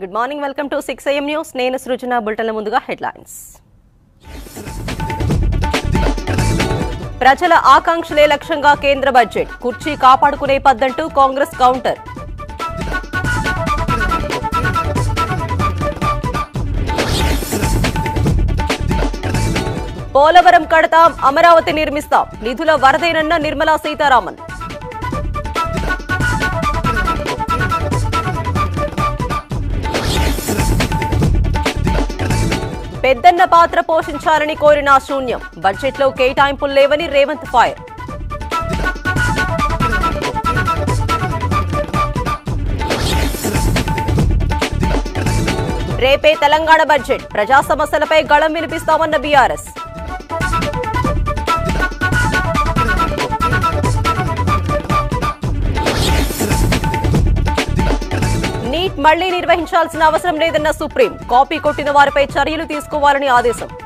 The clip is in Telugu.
good morning welcome to six AM news నేను సృజన బులెటిన్ల ముందుగా హెడ్లైన్స్ ప్రజల ఆకాంక్షలే లక్ష్యంగా కేంద్ర బడ్జెట్ కుర్చీ కాపాడుకునే పద్దంటూ కాంగ్రెస్ కౌంటర్ పోలవరం కడతాం అమరావతి నిర్మిస్తాం నిధుల వరదేనన్న నిర్మలా సీతారామన్ పెద్దన్న పాత్ర పోషించాలని కోరిన శూన్యం బడ్జెట్లో కేటాయింపులు లేవని రేవంత్ ఫైర్ రేపే తెలంగాణ బడ్జెట్ ప్రజా సమస్యలపై గళం వినిపిస్తామన్న బీఆర్ఎస్ నీట్ మళ్లీ నిర్వహించాల్సిన అవసరం లేదన్న సుప్రీం కాపీ కొట్టిన వారిపై చర్యలు తీసుకోవాలని ఆదేశం